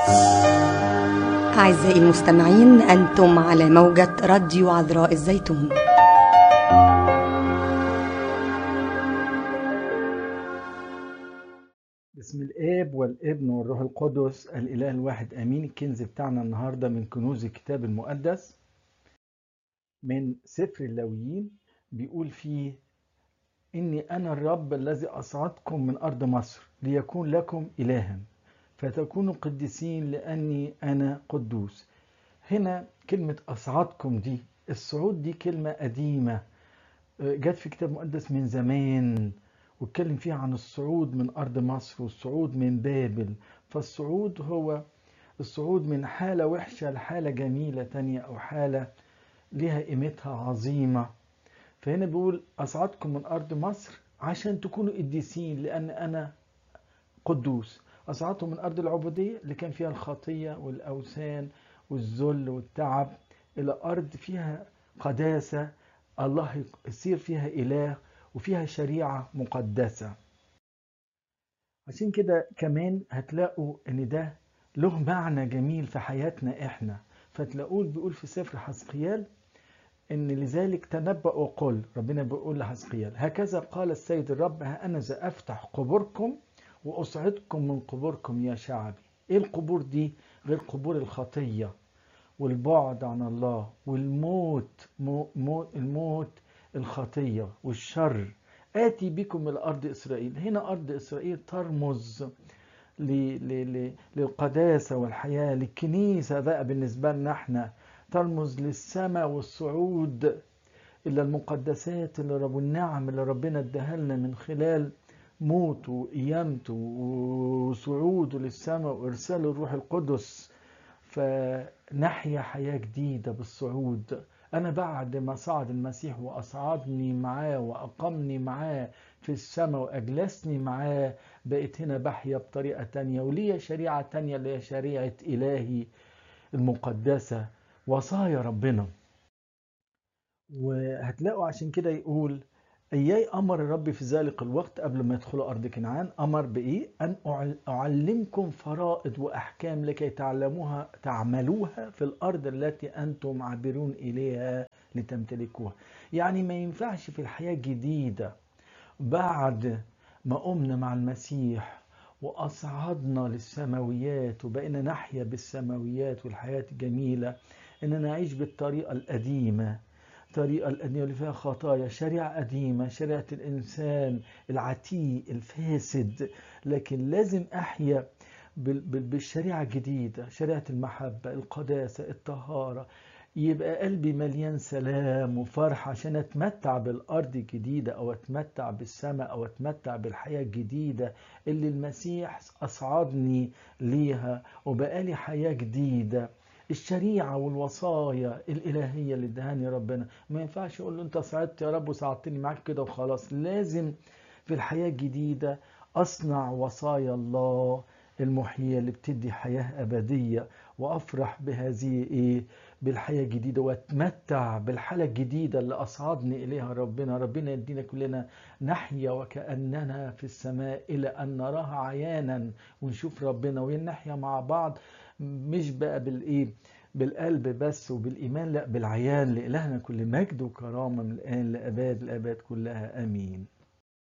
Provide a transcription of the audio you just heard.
أعزائي المستمعين أنتم على موجة راديو عذراء الزيتون بسم الآب والابن والروح القدس الإله الواحد آمين الكنز بتاعنا النهاردة من كنوز الكتاب المقدس من سفر اللاويين بيقول فيه إني أنا الرب الذي أصعدكم من أرض مصر ليكون لكم إلها فتكونوا قديسين لأني أنا قدوس هنا كلمة أصعدكم دي الصعود دي كلمة قديمة جت في كتاب مقدس من زمان واتكلم فيها عن الصعود من أرض مصر والصعود من بابل فالصعود هو الصعود من حالة وحشة لحالة جميلة تانية أو حالة لها قيمتها عظيمة فهنا بيقول أصعدكم من أرض مصر عشان تكونوا قديسين لأن أنا قدوس أصعدتم من أرض العبودية اللي كان فيها الخطية والأوثان والذل والتعب إلى أرض فيها قداسة الله يصير فيها إله وفيها شريعة مقدسة عشان كده كمان هتلاقوا ان ده له معنى جميل في حياتنا احنا فتلاقوه بيقول في سفر حسقيال ان لذلك تنبأ وقل ربنا بيقول لحسقيال هكذا قال السيد الرب ها انا ذا افتح قبوركم واصعدكم من قبوركم يا شعبي ايه القبور دي غير قبور الخطيه والبعد عن الله والموت مو مو الموت الخطية والشر آتي بكم إلى أرض إسرائيل هنا أرض إسرائيل ترمز للقداسة والحياة للكنيسة بقى بالنسبة لنا احنا ترمز للسماء والصعود إلى المقدسات اللي رب النعم اللي ربنا اداها لنا من خلال موته وقيامته وصعوده للسماء وإرسال الروح القدس فنحيا حياة جديدة بالصعود أنا بعد ما صعد المسيح وأصعدني معاه وأقمني معاه في السماء وأجلسني معاه بقيت هنا بحيا بطريقة تانية وليا شريعة تانية اللي هي شريعة إلهي المقدسة وصايا ربنا وهتلاقوا عشان كده يقول إياي أمر الرب في ذلك الوقت قبل ما يدخلوا أرض كنعان أمر بإيه؟ أن أعلمكم فرائض وأحكام لكي تعلموها تعملوها في الأرض التي أنتم عابرون إليها لتمتلكوها يعني ما ينفعش في الحياة الجديدة بعد ما قمنا مع المسيح وأصعدنا للسماويات وبقينا نحيا بالسماويات والحياة الجميلة إن نعيش بالطريقة القديمة الطريقة القديمة اللي فيها خطايا شريعة قديمة شريعة الإنسان العتيق الفاسد لكن لازم أحيا بالشريعة الجديدة شريعة المحبة القداسة الطهارة يبقى قلبي مليان سلام وفرح عشان اتمتع بالارض الجديده او اتمتع بالسماء او اتمتع بالحياه الجديده اللي المسيح اصعدني ليها وبقالي حياه جديده الشريعة والوصايا الإلهية اللي ادهاني ربنا ما ينفعش يقول له أنت صعدت يا رب وصعدتني معاك كده وخلاص لازم في الحياة الجديدة أصنع وصايا الله المحيية اللي بتدي حياة أبدية وأفرح بهذه إيه بالحياة الجديدة وأتمتع بالحالة الجديدة اللي أصعدني إليها ربنا ربنا يدينا كلنا نحيا وكأننا في السماء إلى أن نراها عيانا ونشوف ربنا ونحيا مع بعض مش بقى بالايه بالقلب بس وبالايمان لا بالعيان لالهنا كل مجد وكرامه من الان لاباد الاباد كلها امين